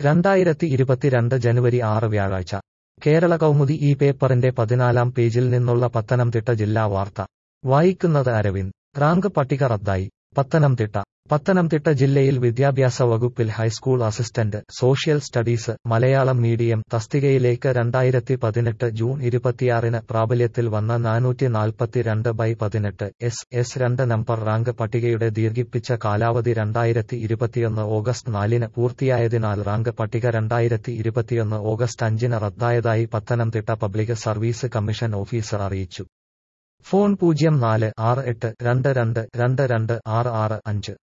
രണ്ടായിരത്തി ഇരുപത്തിരണ്ട് ജനുവരി ആറ് വ്യാഴാഴ്ച കേരള കൗമുദി ഈ പേപ്പറിന്റെ പതിനാലാം പേജിൽ നിന്നുള്ള പത്തനംതിട്ട ജില്ലാ വാർത്ത വായിക്കുന്നത് അരവിന്ദ് റാങ്ക് പട്ടിക റദ്ദായി പത്തനംതിട്ട പത്തനംതിട്ട ജില്ലയിൽ വിദ്യാഭ്യാസ വകുപ്പിൽ high school assistant social studies Malayalam medium തസ്തികയിലേക്ക് രണ്ടായിരത്തി പതിനെട്ട് ജൂൺ ഇരുപത്തിയാറിന് പ്രാബല്യത്തിൽ വന്ന നാനൂറ്റി നാൽപ്പത്തിരണ്ട് ബൈ പതിനെട്ട് എസ് എസ് രണ്ട് നമ്പർ റാങ്ക് പട്ടികയുടെ ദീർഘിപ്പിച്ച കാലാവധി രണ്ടായിരത്തി ഇരുപത്തിയൊന്ന് ഓഗസ്റ്റ് നാലിന് പൂർത്തിയായതിനാൽ റാങ്ക് പട്ടിക രണ്ടായിരത്തി ഇരുപത്തിയൊന്ന് ഓഗസ്റ്റ് അഞ്ചിന് റദ്ദായതായി Pathanamthitta public service commission officer അറിയിച്ചു ഫോൺ പൂജ്യം നാല് ആറ് എട്ട് രണ്ട് രണ്ട് രണ്ട് രണ്ട് ആറ് ആറ് അഞ്ച്